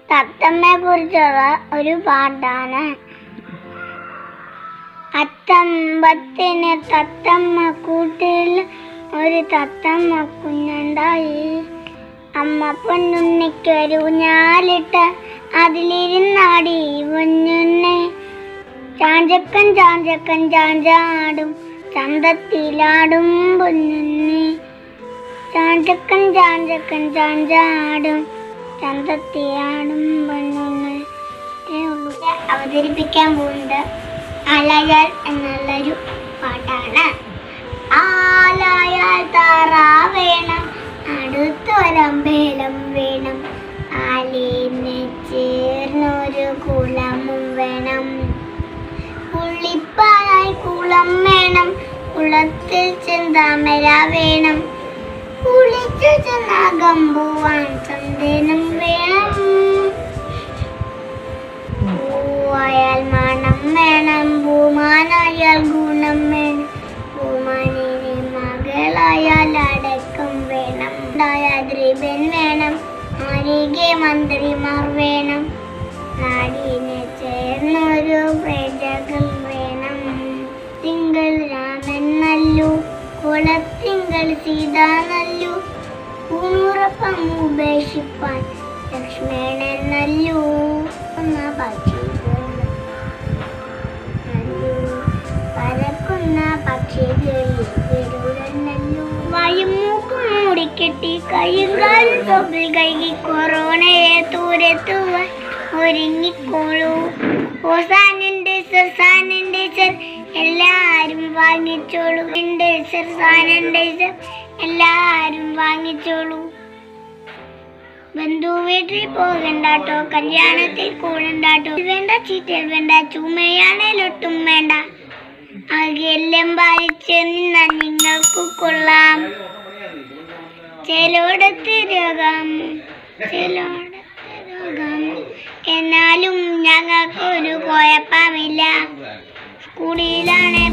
തത്തമ്മയെ കുറിച്ചുള്ള ഒരു പാട്ടാണ് അത്തമ്പത്തിന് തത്തമ്മ കൂട്ടിൽ ഒരു തത്തമ്മ കുഞ്ഞുണ്ടായി അമ്മ പൊന്നുണ്ണിക്കൊരു ഞാലിട്ട് അതിലിരുന്നാടി പൊന്നുണ്ണെ ചാഞ്ചക്കൻ ചാഞ്ചക്കൻ ചാഞ്ചാടും ചന്തത്തിലാടും പൊന്നുണ്ണി ചാഞ്ചക്കൻ ചാഞ്ചക്കൻ ചാഞ്ചാടും ചന്തത്തിലാടും പൊന്നുണ്ണി ഇത്രയേ ഉള്ളൂ. അവതരിപ്പിക്കാൻ പോകുന്നത് അലയാൽ എന്നുള്ളൊരു പാട്ടാണ് ആലായാൽ താറാ വേണം അടുത്തൊരമ്പേലം വേണം ആലിന് ചേർന്നൊരു കുളമും വേണം കുളിപ്പാനായി കുളം വേണം കുളത്തിൽ ചെന്താമര വേണം കുളിച്ചു ചെന്നാകം പോവാൻ ചന്ദനം വേണം പൂവായാൽ മണം വേണം ഭൂമാനായാൽ ഗുണം വേണം ഭൂമാനിന് മകളായാൽ അടക്കം വേണം ഉണ്ടായാൽ ദ്രിബൻ വേണം അരികെ മന്ത്രിമാർ വേണം നാടിന് ചേർന്നൊരു പ്രജകൾ വേണം തിങ്കൾ രാമൻ നല്ലു കുളത്തിങ്കൾ സീത നല്ലു ഊണുറപ്പം ഉപേക്ഷിപ്പാൻ ലക്ഷ്മണൻ നല്ലു എന്ന പക്ഷികൾ നല്ലു പറക്കുന്ന പക്ഷികളിൽ ഗരുഡൻ നല്ലു വായും മൂക്കും മൂടിക്കെട്ടി കൈയും കാലും തൊപ്പിൽ കഴുകി കൊറോണയെ തൂരെത്തുവാൻ ഒരുങ്ങിക്കോളൂ ഓ സാനിറ്റൈസർ സാനിറ്റൈസർ എല്ലാരും വാങ്ങിച്ചോളൂ സാനിറ്റൈസർ സാനിറ്റൈസർ എല്ലാരും വാങ്ങിച്ചോളൂ ബന്ധു വീട്ടിൽ പോകണ്ടാട്ടോ കല്യാണത്തിൽ കൂടണ്ടാട്ടോ വേണ്ട ചീറ്റൽ വേണ്ട ചുമയാണേലൊട്ടും വേണ്ട അകെല്ലാം പാലിച്ച് നിന്നാൽ നിങ്ങൾക്ക് കൊള്ളാം ചിലോടത്ത് രോഗം ചിലോടത്ത് രോഗം എന്നാലും ഞങ്ങൾക്ക് ഒരു കുഴപ്പമില്ല സ്കൂളിലാണ്